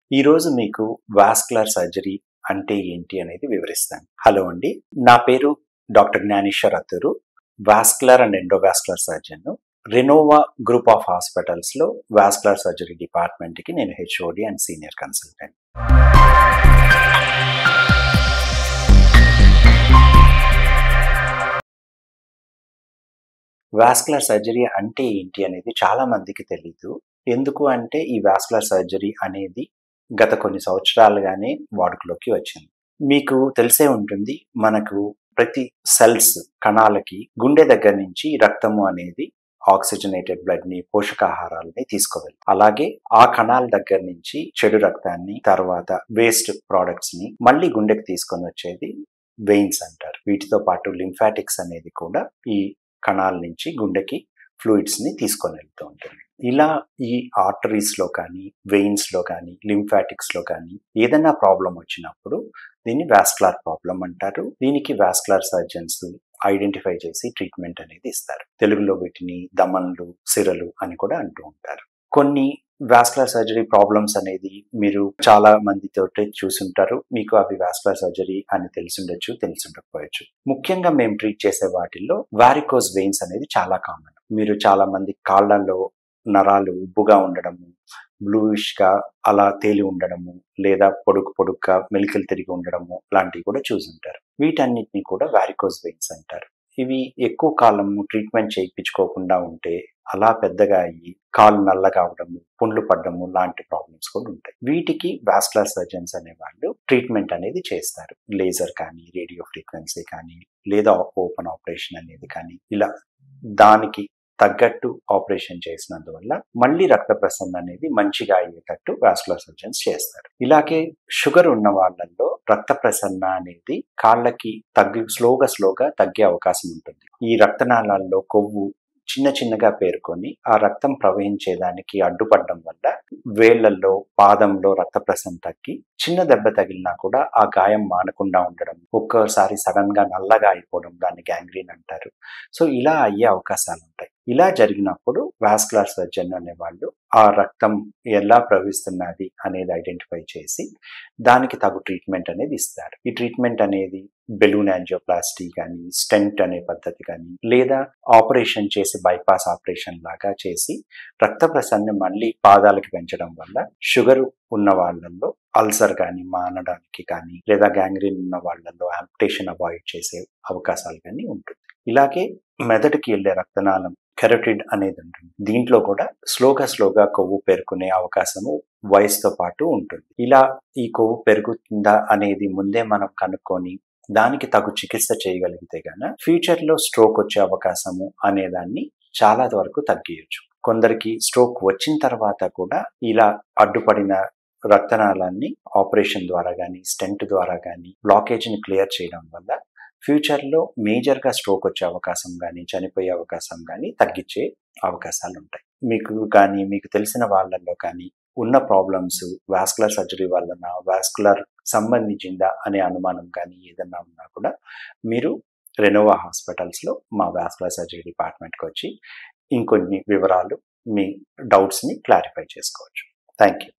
ఈ రోజు మీకు వాస్కులర్ సర్జరీ అంటే ఏంటి అనేది వివరిస్తాను హలో అండి నా పేరు doctor Gnaneshwar Atturu vascular and endovascular surgeon Renova group of hospitals లో వాస్కులర్ సర్జరీ డిపార్ట్మెంట్ కి నేను HOD and senior consultant vascular surgery అంటే ఏంటి అనేది చాలా మందికి తెలీదు ఎందుకు అంటే ఈ వాస్కులర్ సర్జరీ అనేది గత కొన్ని సంవత్సరాలుగానే వాడుకలోకి వచ్చింది మీకు తెలిసే ఉంటుంది మనకు ప్రతి సెల్స్ కణాలకి గుండె దగ్గర నుంచి రక్తము అనేది ఆక్సిజనేటెడ్ బ్లడ్ ని పోషకాహారాలని తీసుకోవాలి అలాగే ఆ కణాల దగ్గర నుంచి చెడు రక్తాన్ని తర్వాత వేస్ట్ ప్రోడక్ట్స్ ని మళ్ళీ గుండెకి తీసుకొని వచ్చేది వెయిన్స్ అంటారు వీటితో పాటు లింఫాటిక్స్ అనేది కూడా ఈ కణాల నుంచి గుండెకి ఫ్లూయిడ్స్ ని తీసుకొని వెళ్తూ ఉంటుంది ఇలా ఈ ఆర్టరీస్ లో కానీ వెయిన్స్ లో కానీ లింఫాటిక్స్ లో కానీ ఏదైనా ప్రాబ్లం వచ్చినప్పుడు దీన్ని వాస్కులర్ ప్రాబ్లం అంటారు దీనికి వాస్కులర్ సర్జన్స్ ఐడెంటిఫై చేసి ట్రీట్మెంట్ అనేది ఇస్తారు తెలుగులో వీటిని దమన్లు సిరలు అని కూడా అంటూ ఉంటారు కొన్ని వాస్కులర్ సర్జరీ ప్రాబ్లమ్స్ అనేది మీరు చాలా మందితో చూసుంటారు మీకు అవి వాస్కులర్ సర్జరీ అని తెలిసిండొచ్చు తెలిసిండకపోవచ్చు ముఖ్యంగా మేము ట్రీట్ చేసే వాటిల్లో వారికోస్ వెయిన్స్ అనేది చాలా కామన్ మీరు చాలా మంది కాళ్ళల్లో నరాలు ఉబ్బుగా ఉండడము బ్లూయిష్ గా అలా తేలి ఉండడము లేదా పొడుగు పొడుగ్గా మెలికలు తిరిగి ఉండడము లాంటివి కూడా చూసుంటారు వీటన్నిటిని కూడా వారికోస్ వెయిన్స్ అంటారు ఇవి ఎక్కువ కాలం ట్రీట్మెంట్ చేయించుకోకుండా ఉంటే అలా పెద్దగా అయ్యి కాలు నల్లగా అవడము పుండ్లు పడ్డము లాంటి ప్రాబ్లమ్స్ కూడా ఉంటాయి వీటికి వాస్కులర్ సర్జన్స్ అనే వాళ్ళు ట్రీట్మెంట్ అనేది చేస్తారు లేజర్ కానీ రేడియో ఫ్రీక్వెన్సీ కానీ లేదా ఓపెన్ ఆపరేషన్ అనేది కానీ ఇలా దానికి తగ్గట్టు ఆపరేషన్ చేసినందువల్ల మళ్ళీ రక్త ప్రసరణ అనేది మంచిగా అయ్యేటట్టు వాస్కులర్ సర్జన్స్ చేస్తారు ఇలాగే షుగర్ ఉన్న వాళ్ళల్లో రక్త ప్రసరణ అనేది కాళ్ళకి తగ్గి స్లోగా స్లోగా తగ్గే అవకాశం ఉంటుంది ఈ రక్తనాళాల్లో కొవ్వు చిన్న చిన్నగా పేర్కొని ఆ రక్తం ప్రవహించేదానికి అడ్డుపడడం వల్ల వేళ్లలో పాదంలో రక్త ప్రసరణ తగ్గి చిన్న దెబ్బ తగిలినా కూడా ఆ గాయం మానకుండా ఉండడం ఒక్కోసారి సడన్ గా నల్లగా అయిపోవడం దాన్ని గ్యాంగ్రీన్ అంటారు సో ఇలా అయ్యే అవకాశాలు ఉంటాయి ఇలా జరిగినప్పుడు వాస్కులర్ సర్జన్ అనే వాళ్ళు ఆ రక్తం ఎలా ప్రవహిస్తున్నది అనేది ఐడెంటిఫై చేసి దానికి తగు ట్రీట్మెంట్ అనేది ఇస్తారు ఈ ట్రీట్మెంట్ అనేది బెలూన్ యాంజియోప్లాస్టీ కానీ స్టెంట్ అనే పద్ధతి కానీ లేదా ఆపరేషన్ చేసి బైపాస్ ఆపరేషన్ లాగా చేసి రక్త ప్రసరణ మళ్ళీ పాదాలకి పెంచడం వల్ల షుగర్ ఉన్న వాళ్ళల్లో అల్సర్ కానీ మానడానికి కానీ లేదా గ్యాంగ్రీన్ ఉన్న వాళ్ళల్లో ఆంప్టేషన్ అవాయిడ్ చేసే అవకాశాలు కానీ ఉంటుంది ఇలాగే మెదడుకి వెళ్ళే రక్తనాళం కెరటిడ్ అనేది ఉంటుంది దీంట్లో కూడా స్లోగా స్లోగా కొవ్వు పేర్కొనే అవకాశము వయసుతో పాటు ఉంటుంది ఇలా ఈ కొవ్వు పెరుగుతుందా అనేది ముందే మనం కనుక్కొని దానికి తగు చికిత్స చేయగలిగితే గాన ఫ్యూచర్ లో స్ట్రోక్ వచ్చే అవకాశము అనేదాన్ని చాలా వరకు తగ్గియచ్చు కొందరికి స్ట్రోక్ వచ్చిన తర్వాత కూడా ఇలా అడ్డుపడిన రక్తనాళాన్ని ఆపరేషన్ ద్వారా కానీ స్టెంట్ ద్వారా కానీ బ్లాకేజ్ని క్లియర్ చేయడం వల్ల ఫ్యూచర్లో మేజర్గా స్ట్రోక్ వచ్చే అవకాశం కానీ చనిపోయే అవకాశం కానీ తగ్గించే అవకాశాలు ఉంటాయి మీకు కానీ మీకు తెలిసిన వాళ్ళల్లో కానీ ఉన్న ప్రాబ్లమ్స్ వాస్కులర్ సర్జరీ వలన వాస్కులర్ సంబంధించిందా అనే అనుమానం కానీ ఏదన్నా ఉన్నా కూడా మీరు రెనోవా హాస్పిటల్స్లో మా వాస్కులర్ సర్జరీ డిపార్ట్మెంట్కి వచ్చి ఇంకొన్ని వివరాలు మీ డౌట్స్ని క్లారిఫై చేసుకోవచ్చు థ్యాంక్ యూ